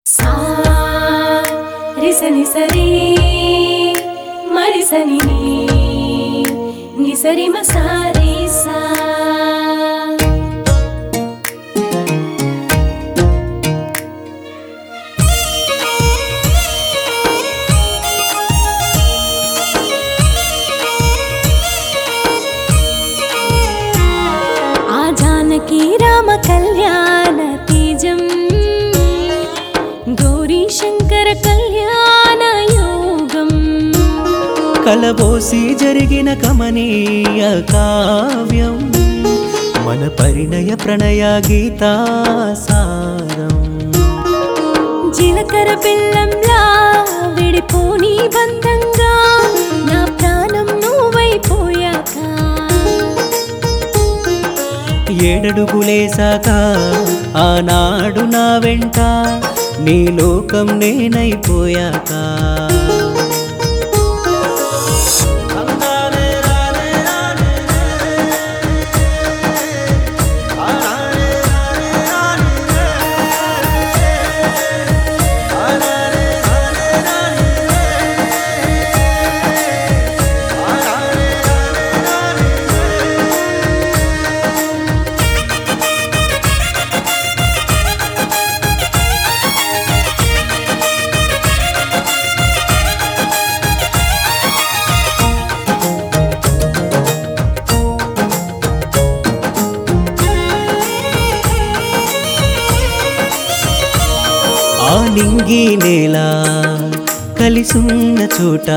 సా రిసని సరి మరిసని నిసరి మసారి సా ఆ జానకి రామ కళ్యాణ తేజం గౌరీ శంకర కళ్యాణ యోగం కలబోసి జరిగిన కమనీయ కావ్యం మన పరిణయ ప్రణయ గీతా సారం జీలకర్ర బెల్లంలా విడిపోని బంధంగా నా ప్రాణం నువ్వైపోయాక ఏడడుగులేసాక ఆనాడు నా వెంట నీ లోకం నేనైపోయాక ఆ నింగి నేల కలిసున్న చోట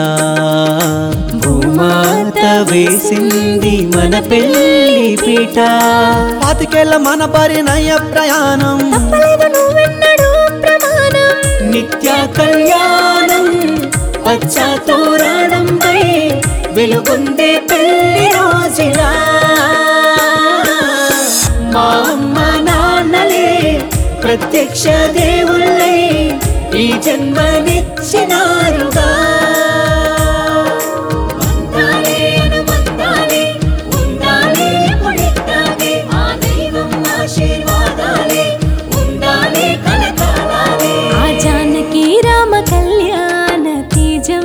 భూమాత వేసింది మన పెళ్లి పీట పాతికేళ్ల మన పరిణయ ప్రయాణం తప్పలేదు నువ్వెన్నడూ ప్రమాణం నిత్య కళ్యాణం పచ్చతోరణంపై వెలుగొందే పెళ్లి రోజులా మా అమ్మ నాన్నలే ప్రత్యక్ష దేవుళ్ళై ఈ జన్మనిచ్చినారుగా ఉండాలి అనుబంధాలే, ఉండాలి ఎప్పుడిట్టాగే, ఆ దైవం ఆశీర్వాదాలే, ఉండాలి కలకాలాలే. ఆ జానకి రామ కళ్యాణ తేజం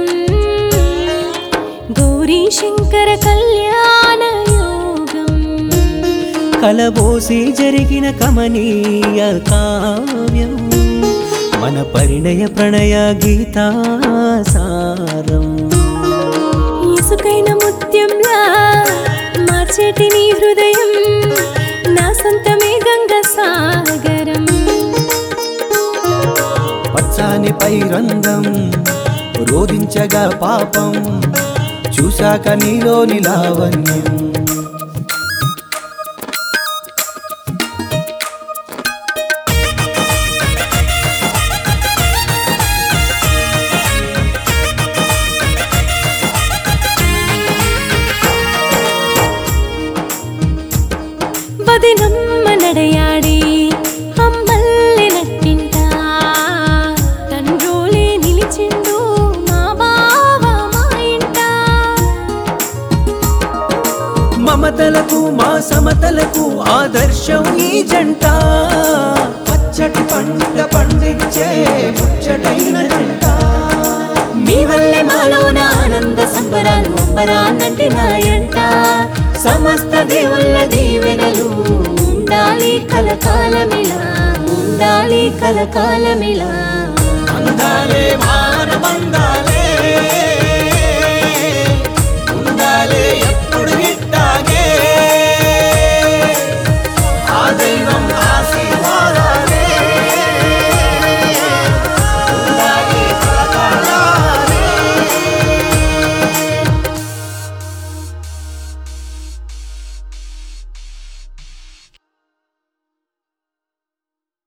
గౌరీ శంకర కళ్యాణ యోగం కలబోసి జరిగిన కమనీయ కావ్యం మన పరిణయ ప్రణయ గీతా సారం ఇసుకైన ముత్యంలా మార్చేటి నీ హృదయం నా సొంతమే గంగ సాగరం పచ్చాని పై రంగం రోధించగా పాపం చూశాక నీలోని లావణ్యం వదినమ్మ నడయాడి అమ్మల్లి నట్టింట తండ్రోలే నిలిచిండు మా బావ మా ఇంట మమతలకు మా సమతలకు ఆదర్శం ఈ జంట పచ్చటి పంట పండించే ముచ్చటైన జంట మీ వల్లే మాలోన ఆనంద సంబరాలు అంబరాన్నంటి నాయంట సమస్త దేవుళ్ళ దీవెనలు ఉండాలి కలకాలమిలా ఉండాలి కలకాలమిలా అందాలే మానబందాలే